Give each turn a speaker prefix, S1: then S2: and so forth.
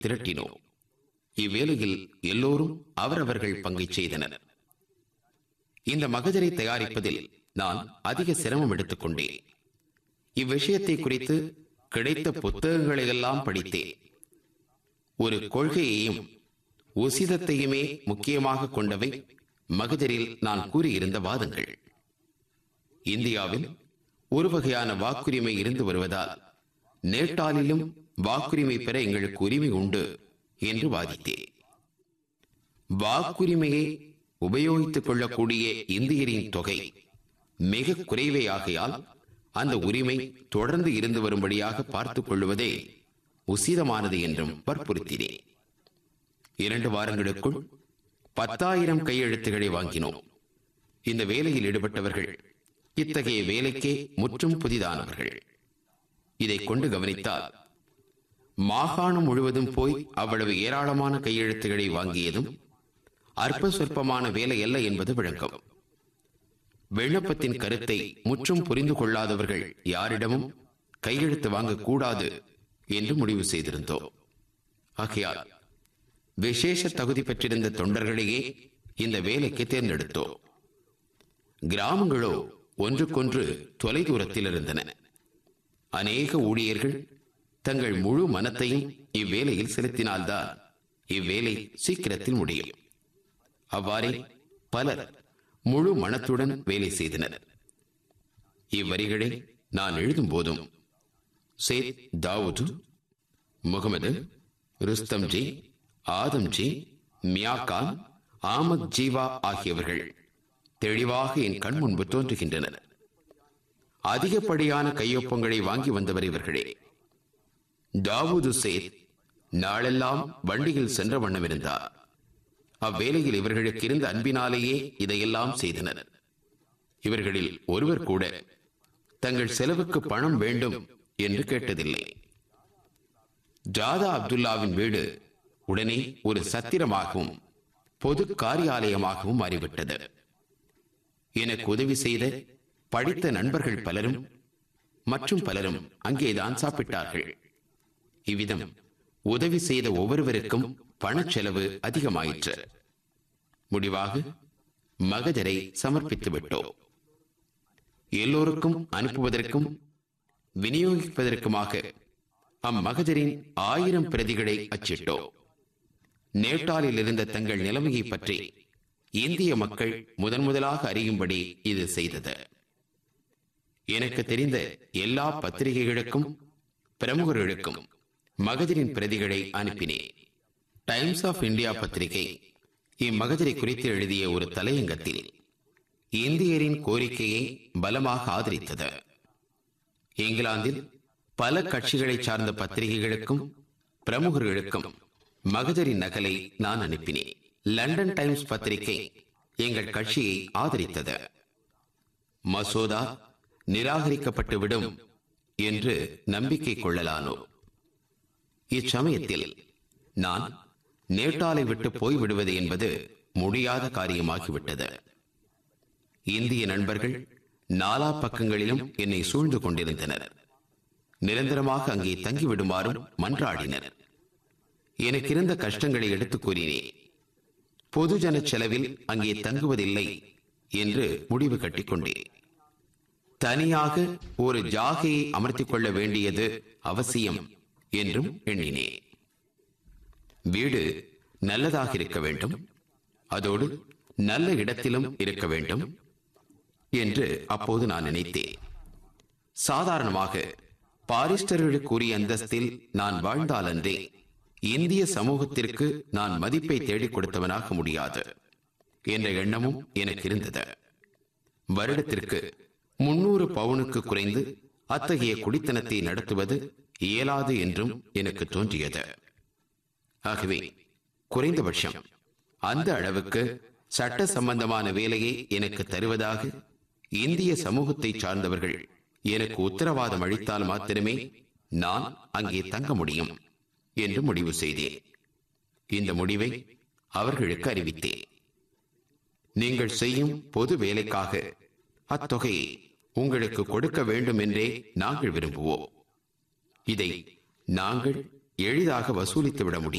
S1: திரட்டினோம் இவ்வேளையில் எல்லோரும் அவரவர்கள் பங்கை செய்தனர் இந்த மகஜரை தயாரிப்பதில் நான் அதிக சிரமம் எடுத்துக் கொண்டேன் இவ்விஷயத்தை குறித்து கிடைத்த புத்தகங்களை எல்லாம் படித்தேன் ஒரு கொள்கையையும் உசிதத்தையுமே முக்கியமாக கொண்டவை மகஜரில் நான் கூறியிருந்த வாதங்கள் இந்தியாவில் ஒரு வகையான வாக்குரிமை இருந்து வருவதால் நேட்டாலிலும் வாக்குரிமை பெற எங்களுக்கு உரிமை உண்டு என்று வாதித்தேன் வாக்குரிமையை உபயோகித்துக் கொள்ளக்கூடிய இந்தியரின் தொகை மிக குறைவே ஆகையால் அந்த உரிமை தொடர்ந்து இருந்து வரும்படியாக பார்த்துக் கொள்வதே உசிதமானது என்றும் வற்புறுத்தினேன் இரண்டு வாரங்களுக்குள் பத்தாயிரம் கையெழுத்துக்களை வாங்கினோம் இந்த வேலையில் ஈடுபட்டவர்கள் இத்தகைய வேலைக்கே முற்றும் புதிதானவர்கள் இதை கொண்டு கவனித்தால் மாகாணம் முழுவதும் போய் அவ்வளவு ஏராளமான கையெழுத்துக்களை வாங்கியதும் அற்ப சொற்பமான வேலை அல்ல என்பது விளங்கும் விண்ணப்பத்தின் கருத்தை முற்றும் புரிந்து கொள்ளாதவர்கள் யாரிடமும் கையெழுத்து வாங்கக்கூடாது என்று முடிவு செய்திருந்தோம் ஆகையால் விசேஷ தகுதி பெற்றிருந்த தொண்டர்களையே இந்த வேலைக்கு தேர்ந்தெடுத்தோம் கிராமங்களோ ஒன்றுக்கொன்று தொலைதூரத்தில் இருந்தன அநேக ஊழியர்கள் தங்கள் முழு மனத்தையும் இவ்வேலையில் செலுத்தினால்தான் இவ்வேலை சீக்கிரத்தில் முடியும் அவ்வாறே பலர் முழு மனத்துடன் வேலை செய்தனர் இவ்வரிகளை நான் எழுதும் போதும் சேத் தாவூது முகமது ருஸ்தம்ஜி ஆதம்ஜி மியாகான் ஆமத் ஜீவா ஆகியவர்கள் தெளிவாக என் கண் முன்பு தோன்றுகின்றனர் அதிகப்படியான கையொப்பங்களை வாங்கி வந்தவர் இவர்களே தாவூது சேத் நாளெல்லாம் வண்டியில் சென்ற வண்ணம் இருந்தார் அவ்வேளையில் இவர்களுக்கு இருந்த அன்பினாலேயே இதையெல்லாம் செய்தனர் இவர்களில் ஒருவர் கூட தங்கள் செலவுக்கு பணம் வேண்டும் என்று கேட்டதில்லை ஜாதா அப்துல்லாவின் வீடு உடனே ஒரு சத்திரமாகவும் பொது காரியாலயமாகவும் மாறிவிட்டது எனக்கு உதவி செய்த படித்த நண்பர்கள் பலரும் மற்றும் பலரும் அங்கேதான் சாப்பிட்டார்கள் இவ்விதம் உதவி செய்த ஒவ்வொருவருக்கும் பணச்செலவு அதிகமாயிற்று முடிவாக மகஜரை சமர்ப்பித்து விட்டோம் எல்லோருக்கும் அனுப்புவதற்கும் விநியோகிப்பதற்குமாக அம்மகஜரின் ஆயிரம் பிரதிகளை அச்சிட்டோம் நேட்டாலில் இருந்த தங்கள் நிலைமையை பற்றி இந்திய மக்கள் முதன் முதலாக அறியும்படி இது செய்தது எனக்கு தெரிந்த எல்லா பத்திரிகைகளுக்கும் பிரமுகர்களுக்கும் மகஜரின் பிரதிகளை அனுப்பினேன் டைம்ஸ் ஆஃப் இந்தியா பத்திரிகை இம்மகஜரை குறித்து எழுதிய ஒரு தலையங்கத்தில் இந்தியரின் கோரிக்கையை பலமாக ஆதரித்தது இங்கிலாந்தில் பல கட்சிகளை சார்ந்த பத்திரிகைகளுக்கும் பிரமுகர்களுக்கும் மகஜரின் நகலை நான் அனுப்பினேன் லண்டன் டைம்ஸ் பத்திரிகை எங்கள் கட்சியை ஆதரித்தது மசோதா நிராகரிக்கப்பட்டு விடும் என்று நம்பிக்கை கொள்ளலானோ இச்சமயத்தில் நான் நேட்டாலை விட்டு போய்விடுவது என்பது முடியாத காரியமாகிவிட்டது இந்திய நண்பர்கள் நாலா பக்கங்களிலும் என்னை சூழ்ந்து கொண்டிருந்தனர் நிரந்தரமாக அங்கே தங்கிவிடுமாறும் மன்றாடினர் எனக்கு இருந்த கஷ்டங்களை எடுத்துக் கூறினேன் பொதுஜன செலவில் அங்கே தங்குவதில்லை என்று முடிவு கட்டிக்கொண்டேன் தனியாக ஒரு ஜாகையை அமர்த்திக் கொள்ள வேண்டியது அவசியம் என்றும் எண்ணினேன் வீடு நல்லதாக இருக்க வேண்டும் அதோடு நல்ல இடத்திலும் இருக்க வேண்டும் என்று அப்போது நான் நினைத்தேன் சாதாரணமாக பாரிஸ்டர்களுக்கு உரிய அந்தஸ்தில் நான் வாழ்ந்தாலன்றே இந்திய சமூகத்திற்கு நான் மதிப்பை தேடிக் கொடுத்தவனாக முடியாது என்ற எண்ணமும் எனக்கு இருந்தது வருடத்திற்கு முன்னூறு பவுனுக்கு குறைந்து அத்தகைய குடித்தனத்தை நடத்துவது இயலாது என்றும் எனக்கு தோன்றியது ஆகவே குறைந்தபட்சம் அந்த அளவுக்கு சட்ட சம்பந்தமான வேலையை எனக்கு தருவதாக இந்திய சமூகத்தை சார்ந்தவர்கள் எனக்கு உத்தரவாதம் அளித்தால் மாத்திரமே நான் அங்கே தங்க முடியும் என்று முடிவு செய்தேன் இந்த முடிவை அவர்களுக்கு அறிவித்தேன் நீங்கள் செய்யும் பொது வேலைக்காக அத்தொகையை உங்களுக்கு கொடுக்க வேண்டும் என்றே நாங்கள் விரும்புவோம் இதை நாங்கள் எளிதாக வசூலித்து விட முடியும்